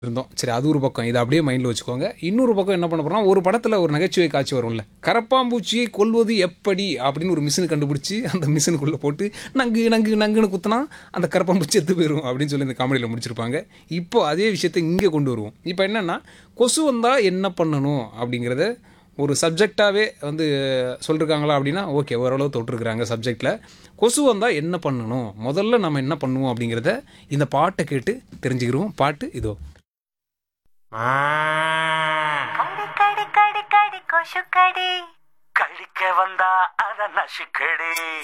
இருந்தோம் சரி அது ஒரு பக்கம் இதை அப்படியே மைண்டில் வச்சுக்கோங்க இன்னொரு பக்கம் என்ன பண்ண போறோம்னா ஒரு படத்தில் ஒரு நகைச்சுவை காட்சி வரும்ல கரப்பாம்பூச்சியை கொல்வது எப்படி அப்படின்னு ஒரு மிஷின் கண்டுபிடிச்சி அந்த மிஷினுக்குள்ளே போட்டு நங்கு நங்கு நங்குன்னு குத்துனா அந்த கரப்பாம்பூச்சி எத்து போயிடும் அப்படின்னு சொல்லி இந்த காமெடியில் முடிச்சிருப்பாங்க இப்போ அதே விஷயத்தை இங்கே கொண்டு வருவோம் இப்போ என்னென்னா கொசு வந்தால் என்ன பண்ணணும் அப்படிங்கிறத ஒரு சப்ஜெக்டாகவே வந்து சொல்லிருக்காங்களா அப்படின்னா ஓகே ஓரளவு தொட்டிருக்கிறாங்க சப்ஜெக்டில் கொசு வந்தால் என்ன பண்ணணும் முதல்ல நம்ம என்ன பண்ணுவோம் அப்படிங்கிறத இந்த பாட்டை கேட்டு தெரிஞ்சுக்கிறோம் பாட்டு இதோ கடி கடி கடி கடி கொசு கடி கழிக்க வந்தா அத நசுக்கடி